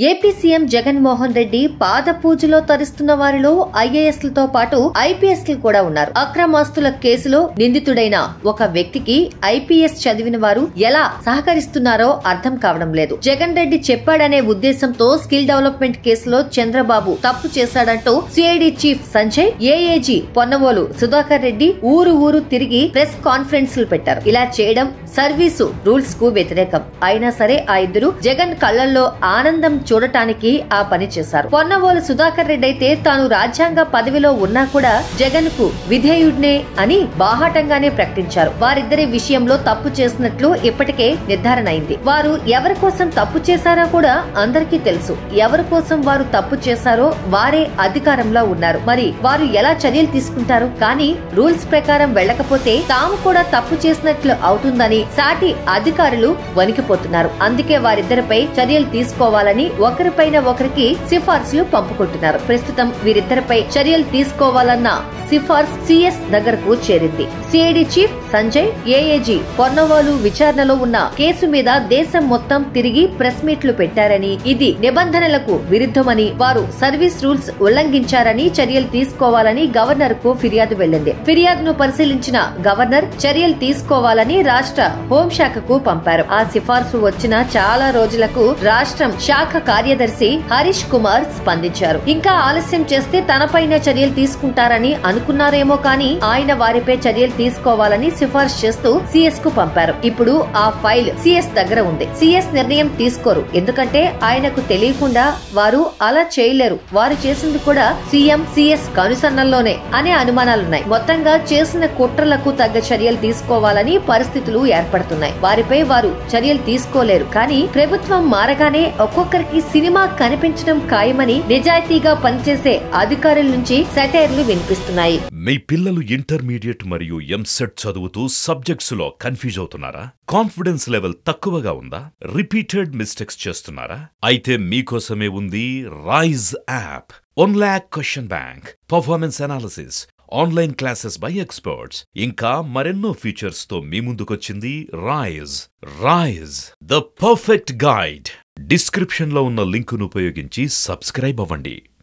AP CM Jaganmohan Reddy పాద పూజలో తరిస్తున్న వారిలో ఐఏఎస్లతో పాటు ఐపీఎస్లు కూడా ఉన్నారు అక్రమాస్తుల కేసులో నిందితుడైన ఒక వ్యక్తికి ఐపీఎస్ చదివిన వారు ఎలా సహకరిస్తున్నారో అర్థం కావడం లేదు జగన్ రెడ్డి చెప్పాడనే ఉద్దేశంతో స్కిల్ డెవలప్మెంట్ కేసులో చంద్రబాబు తప్పు చేశాడంటూ CID chief Sanjay AAG Ponnavolu Sudhakar Reddy ఊరు ఊరు తిరిగి ప్రెస్ కాన్ఫరెన్స్లు పెట్టారు ఇలా చేయడం సర్వీసు రూల్స్ కు వ్యతిరేకం అయినా సరే ఆ ఇద్దరు జగన్ కళ్లల్లో ఆనందం చూడటానికి ఆ పని చేశారు పొన్నవోలు సుధాకర్ రెడ్డి అయితే తాను రాజ్యాంగ పదవిలో ఉన్నా కూడా జగన్ కు విధేయుడినే అని బాహాటంగానే ప్రకటించారు వారిద్దరి విషయంలో తప్పు చేసినట్లు ఇప్పటికే నిర్ధారణ అయింది వారు ఎవరి కోసం తప్పు చేశారో కూడా అందరికీ తెలుసు ఎవరి కోసం వారు తప్పు చేశారో వారే అధికారంలో ఉన్నారు మరి వారు ఎలా చర్యలు తీసుకుంటారు కానీ రూల్స్ ప్రకారం వెళ్ళకపోతే తాము కూడా తప్పు చేసినట్లు అవుతుందని సాటి అధికారులు వణికిపోతున్నారు అందుకే వారిద్దరిపై చర్యలు తీసుకోవాలని ఒకరిపైన ఒకరికి సిఫార్సులు పంపుకుంటున్నారు ప్రస్తుతం వీరిద్దరిపై చర్యలు తీసుకోవాలన్న సిఫార్స్ సిఎస్ దగ్గరకు చేరింది CID chief Sanjay AAG Ponnavolu విచారణలో ఉన్న కేసు మీద దేశం మొత్తం తిరిగి ప్రెస్ మీట్లు పెట్టారని ఇది నిబంధనలకు విరుద్ధమని వారు సర్వీస్ రూల్స్ ఉల్లంఘించారని చర్యలు తీసుకోవాలని గవర్నర్ కు ఫిర్యాదు వెళ్లింది ఫిర్యాదును పరిశీలించిన గవర్నర్ చర్యలు తీసుకోవాలని రాష్ట్ర హోంశాఖకు పంపారు ఆ సిఫార్సు వచ్చిన చాలా రోజులకు రాష్ట్రం శాఖ కార్యదర్శి హరీష్ కుమార్ స్పందించారు ఇంకా ఆలస్యం చేస్తే తనపైన చర్యలు తీసుకుంటారని అనుకున్నారేమో కానీ ఆయన వారిపై చర్యలు తీసుకోవాలని సిఫార్సు చేస్తూ సిఎస్ కు పంపారు ఇప్పుడు ఆ ఫైల్ సిఎస్ దగ్గర ఉంది సిఎస్ నిర్ణయం తీసుకోరు ఎందుకంటే ఆయనకు తెలియకుండా వారు అలా చేయలేరు వారు చేసింది కూడా సీఎం సిఎస్ కనుసన్నల్లోనే అనే అనుమానాలున్నాయి మొత్తంగా చేసిన కుట్రలకు తగ్గ చర్యలు తీసుకోవాలని పరిస్థితులు ఏర్పడుతున్నాయి వారిపై వారు చర్యలు తీసుకోలేరు కానీ ప్రభుత్వం మారగానే ఒక్కొక్కరికి సినిమా కనిపించడం ఖాయమని నిజాయితీగా పనిచేసే అధికారుల నుంచి సెటైర్లు వినిపిస్తున్నాయి మీ పిల్లలు ఇంటర్మీడియట్ మరియు ఎంసెట్ చదువుతూ సబ్జెక్ట్స్ లో కన్ఫ్యూజ్ అవుతున్నారా కాన్ఫిడెన్స్ లెవెల్ తక్కువగా ఉందా రిపీటెడ్ మిస్టేక్స్ చేస్తున్నారా అయితే మీకోసమే ఉంది Rise app one lakh question bank performance analysis online classes by experts ఇంకా మరెన్నో ఫీచర్స్ తో మీ ముందుకొచ్చింది Rise Rise the perfect guide description లో ఉన్న లింకును ఉపయోగించి సబ్స్క్రైబ్ అవ్వండి